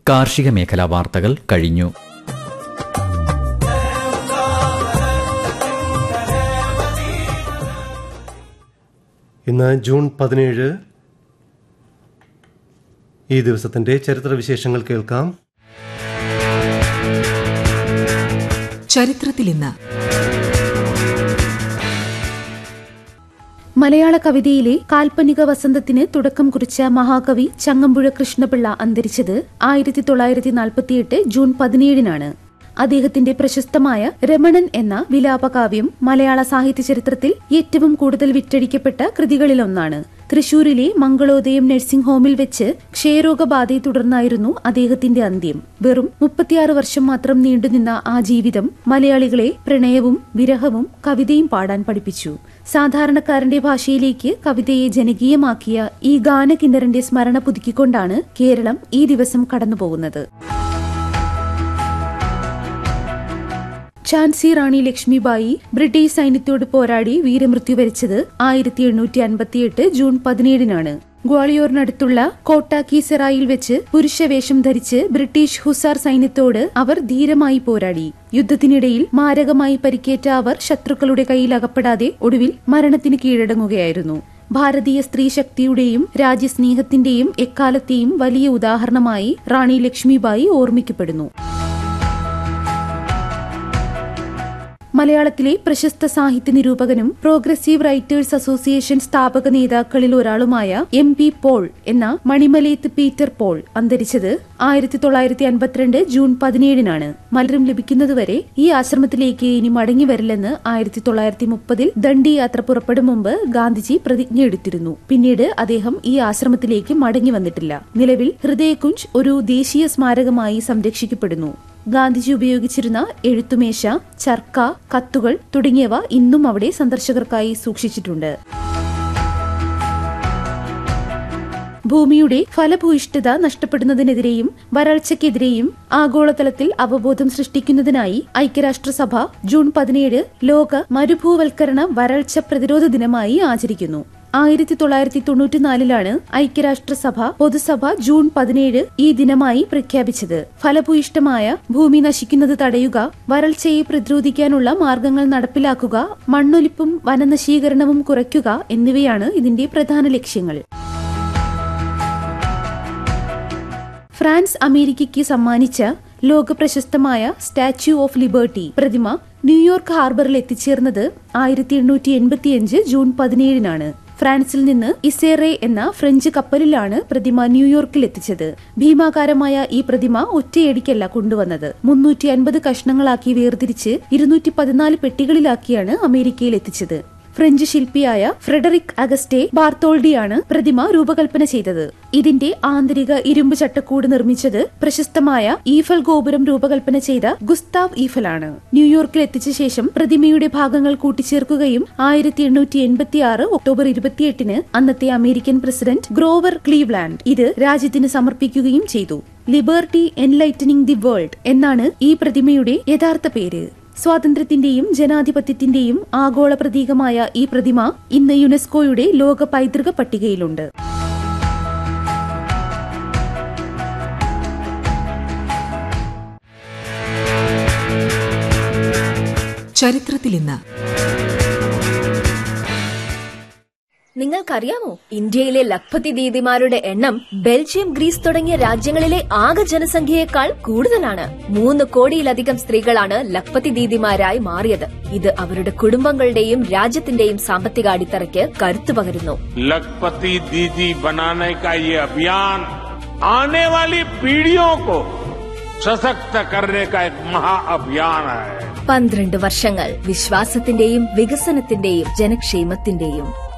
കാർഷിക മേഖലാ വാർത്തകൾ കഴിഞ്ഞു ഇന്ന് ജൂൺ പതിനേഴ് ഈ ദിവസത്തിന്റെ ചരിത്രവിശേഷങ്ങൾ കേൾക്കാം ചരിത്രത്തിൽ ഇന്ന് മലയാള കവിതയിലെ കാൽപ്പനിക വസന്തത്തിന് തുടക്കം കുറിച്ച മഹാകവി ചങ്ങമ്പുഴ കൃഷ്ണപിള്ള അന്തരിച്ചത് ആയിരത്തി തൊള്ളായിരത്തി നാൽപ്പത്തിയെട്ട് ജൂൺ പതിനേഴിനാണ് അദ്ദേഹത്തിന്റെ പ്രശസ്തമായ രമണൻ എന്ന വിലാപകാവ്യം മലയാള സാഹിത്യ ചരിത്രത്തിൽ ഏറ്റവും കൂടുതൽ വിറ്റഴിക്കപ്പെട്ട കൃതികളിലൊന്നാണ് തൃശൂരിലെ മംഗളോദയം നഴ്സിംഗ് ഹോമിൽ വെച്ച് ക്ഷയരോഗബാധയെ തുടർന്നായിരുന്നു അദ്ദേഹത്തിന്റെ അന്ത്യം വെറും മുപ്പത്തിയാറ് വർഷം മാത്രം നീണ്ടുനിന്ന ആ ജീവിതം മലയാളികളെ പ്രണയവും വിരഹവും കവിതയും പാടാൻ പഠിപ്പിച്ചു സാധാരണക്കാരന്റെ ഭാഷയിലേക്ക് കവിതയെ ജനകീയമാക്കിയ ഈ ഗാനകിന്നരന്റെ സ്മരണ പുതുക്കിക്കൊണ്ടാണ് കേരളം ഈ ദിവസം കടന്നുപോകുന്നത് ഝാൻസി റാണി ലക്ഷ്മിബായി ബ്രിട്ടീഷ് സൈന്യത്തോട് പോരാടി വീരമൃത്യു വരിച്ചത് ആയിരത്തി എണ്ണൂറ്റി അൻപത്തിയെട്ട് ജൂൺ പതിനേഴിനാണ് ഗ്വാളിയോറിനടുത്തുള്ള കോട്ടാക്കി സെറായിൽ വെച്ച് പുരുഷവേഷം ധരിച്ച് ബ്രിട്ടീഷ് ഹുസാർ സൈന്യത്തോട് അവർ ധീരമായി പോരാടി യുദ്ധത്തിനിടയിൽ മാരകമായി പരിക്കേറ്റ അവർ ശത്രുക്കളുടെ കയ്യിൽ അകപ്പെടാതെ ഒടുവിൽ മരണത്തിന് കീഴടങ്ങുകയായിരുന്നു ഭാരതീയ സ്ത്രീ ശക്തിയുടെയും രാജ്യസ്നേഹത്തിന്റെയും എക്കാലത്തെയും വലിയ ഉദാഹരണമായി റാണി ലക്ഷ്മിബായി ഓർമ്മിക്കപ്പെടുന്നു മലയാളത്തിലെ പ്രശസ്ത സാഹിത്യ നിരൂപകനും പ്രോഗ്രസീവ് റൈറ്റേഴ്സ് അസോസിയേഷൻ സ്ഥാപക നേതാക്കളിൽ ഒരാളുമായ എം പി പോൾ എന്ന മണിമലേത്ത് പീറ്റർ പോൾ അന്തരിച്ചത് ആയിരത്തി തൊള്ളായിരത്തി അൻപത്തിരണ്ട് ജൂൺ പതിനേഴിനാണ് മലരും ലഭിക്കുന്നതുവരെ ഈ ആശ്രമത്തിലേക്ക് ഇനി മടങ്ങി വരില്ലെന്ന് ആയിരത്തി തൊള്ളായിരത്തി മുപ്പതിൽ ദണ്ഡി യാത്ര പുറപ്പെടും മുമ്പ് ഗാന്ധിജി പ്രതിജ്ഞയെടുത്തിരുന്നു പിന്നീട് അദ്ദേഹം ഈ ആശ്രമത്തിലേക്ക് മടങ്ങി വന്നിട്ടില്ല നിലവിൽ ഹൃദയകുഞ്ച് ഒരു ദേശീയ സ്മാരകമായി സംരക്ഷിക്കപ്പെടുന്നു ഗാന്ധിജി ഉപയോഗിച്ചിരുന്ന എഴുത്തുമേശ ചർക്ക കത്തുകൾ തുടങ്ങിയവ ഇന്നും അവിടെ സന്ദർശകർക്കായി സൂക്ഷിച്ചിട്ടുണ്ട് ഭൂമിയുടെ ഫലഭൂയിഷ്ഠത നഷ്ടപ്പെടുന്നതിനെതിരെയും വരൾച്ചയ്ക്കെതിരെയും ആഗോളതലത്തിൽ അവബോധം സൃഷ്ടിക്കുന്നതിനായി ഐക്യരാഷ്ട്രസഭ ജൂൺ പതിനേഴ് ലോക മരുഭൂവൽക്കരണ വരൾച്ച പ്രതിരോധ ദിനമായി ആചരിക്കുന്നു ആയിരത്തി തൊള്ളായിരത്തി തൊണ്ണൂറ്റിനാലിലാണ് ഐക്യരാഷ്ട്രസഭ പൊതുസഭ ജൂൺ പതിനേഴ് ഈ ദിനമായി പ്രഖ്യാപിച്ചത് ഫലഭൂയിഷ്ഠമായ ഭൂമി നശിക്കുന്നത് തടയുക വരൾച്ചയെ പ്രതിരോധിക്കാനുള്ള മാർഗങ്ങൾ നടപ്പിലാക്കുക മണ്ണൊലിപ്പും വനനശീകരണവും കുറയ്ക്കുക എന്നിവയാണ് ഇതിന്റെ പ്രധാന ലക്ഷ്യങ്ങൾ ഫ്രാൻസ് അമേരിക്കയ്ക്ക് സമ്മാനിച്ച ലോകപ്രശസ്തമായ സ്റ്റാച്യു ഓഫ് ലിബർട്ടി പ്രതിമ ന്യൂയോർക്ക് ഹാർബറിൽ എത്തിച്ചേർന്നത് ആയിരത്തി എണ്ണൂറ്റി എൺപത്തിയഞ്ച് ജൂൺ പതിനേഴിനാണ് ഫ്രാൻസിൽ നിന്ന് ഇസേറെ എന്ന ഫ്രഞ്ച് കപ്പലിലാണ് പ്രതിമ ന്യൂയോർക്കിൽ എത്തിച്ചത് ഭീമാകാരമായ ഈ പ്രതിമ ഒറ്റയടിക്കല്ല കൊണ്ടുവന്നത് മുന്നൂറ്റി അൻപത് കഷ്ണങ്ങളാക്കി വേർതിരിച്ച് ഇരുന്നൂറ്റി പതിനാല് പെട്ടികളിലാക്കിയാണ് അമേരിക്കയിൽ എത്തിച്ചത് ഫ്രഞ്ച് ശില്പിയായ ഫ്രെഡറിക് അഗസ്റ്റെ ബാർത്തോൾഡിയാണ് പ്രതിമ രൂപകൽപ്പന ചെയ്തത് ഇതിന്റെ ആന്തരിക ഇരുമ്പ് ചട്ടക്കൂട് നിർമ്മിച്ചത് പ്രശസ്തമായ ഈഫൽ ഗോപുരം രൂപകൽപ്പന ചെയ്ത ഗുസ്താവ് ഈഫലാണ് ന്യൂയോർക്കിൽ എത്തിച്ച ശേഷം പ്രതിമയുടെ ഭാഗങ്ങൾ കൂട്ടിച്ചേർക്കുകയും ആയിരത്തി എണ്ണൂറ്റി എൺപത്തി ആറ് ഒക്ടോബർ ഇരുപത്തിയെട്ടിന് അന്നത്തെ അമേരിക്കൻ പ്രസിഡന്റ് ഗ്രോവർ ക്ലീവ്ലാൻഡ് ഇത് രാജ്യത്തിന് സമർപ്പിക്കുകയും ചെയ്തു ലിബർട്ടി എൻലൈറ്റനിങ് ദി വേൾഡ് എന്നാണ് ഈ പ്രതിമയുടെ യഥാർത്ഥ പേര് സ്വാതന്ത്ര്യത്തിന്റെയും ജനാധിപത്യത്തിന്റെയും ആഗോള പ്രതീകമായ ഈ പ്രതിമ ഇന്ന് യുനെസ്കോയുടെ ലോക പൈതൃക പട്ടികയിലുണ്ട് ചരിത്രത്തിൽ ഇന്ന് നിങ്ങൾക്കറിയാമോ ഇന്ത്യയിലെ ലഖ്പതി ദീദിമാരുടെ എണ്ണം ബെൽജിയം ഗ്രീസ് തുടങ്ങിയ രാജ്യങ്ങളിലെ ആകെ ജനസംഖ്യയേക്കാൾ കൂടുതലാണ് മൂന്ന് കോടിയിലധികം സ്ത്രീകളാണ് ലഖ്പതി ദീദിമാരായി മാറിയത് ഇത് അവരുടെ കുടുംബങ്ങളുടെയും രാജ്യത്തിന്റെയും സാമ്പത്തിക അടിത്തറയ്ക്ക് കരുത്തു പകരുന്നു लखपति दीदी बनाने का ये अभियान आने वाली पीढ़ियों को सशक्त करने का एक महाअभियान है പന്ത്രണ്ട് വർഷങ്ങൾ വിശ്വാസത്തിന്റെയും വികസനത്തിന്റെയും ജനക്ഷേമത്തിന്റെയും